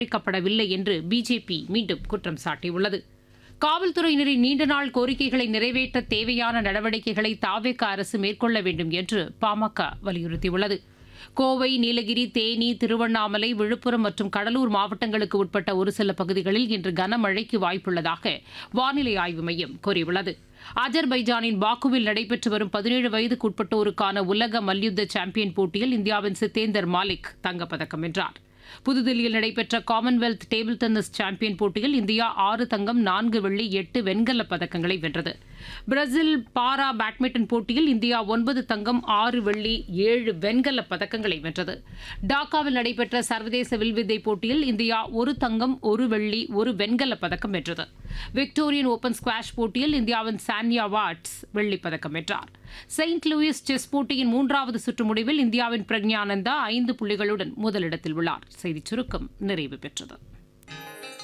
அளிக்கப்படவில்லை என்று பிஜேபி மீண்டும் குற்றம் சாட்டியுள்ளது காவல்துறையினரின் நீண்ட நாள் கோரிக்கைகளை நிறைவேற்ற தேவையான நடவடிக்கைகளை தாவேக அரசு மேற்கொள்ள வேண்டும் என்று பாமக வலியுறுத்தியுள்ளது கோவை நீலகிரி தேனி திருவண்ணாமலை விழுப்புரம் மற்றும் கடலூர் மாவட்டங்களுக்கு உட்பட்ட ஒரு சில பகுதிகளில் இன்று கனமழைக்கு வாய்ப்புள்ளதாக வானிலை ஆய்வு மையம் கூறியுள்ளது அஜர்பைஜானின் பாக்குவில் நடைபெற்று வரும் பதினேழு வயதுக்குட்பட்டோருக்கான உலக மல்யுத்த சாம்பியன் போட்டியில் இந்தியாவின் சித்தேந்தர் மாலிக் தங்கப்பதக்கம் வென்றார் புதுதில்லியில் நடைபெற்ற காமன்வெல்த் டேபிள் டென்னிஸ் சாம்பியன் போட்டியில் இந்தியா ஆறு தங்கம் நான்கு வெள்ளி எட்டு வெண்கலப் பதக்கங்களை வென்றது பிரேசில் பாரா பேட்மிண்டன் போட்டியில் இந்தியா ஒன்பது தங்கம் ஆறு வெள்ளி ஏழு வெண்கலப் பதக்கங்களை வென்றது டாக்காவில் நடைபெற்ற சர்வதேச வில்வித்தை போட்டியில் இந்தியா ஒரு தங்கம் ஒரு வெள்ளி ஒரு வெண்கலப் பதக்கம் வென்றது விக்டோரியன் ஓபன் ஸ்குவாஷ் போட்டியில் இந்தியாவின் சான்யா வாட்ஸ் வெள்ளிப் பதக்கம் வென்றார் செயின்ட் லூயிஸ் செஸ் போட்டியின் மூன்றாவது சுற்று முடிவில் இந்தியாவின் பிரக்ஞானந்தா ஐந்து புள்ளிகளுடன் முதலிடத்தில் உள்ளார் செய்திச் சுருக்கம் நிறைவு பெற்றது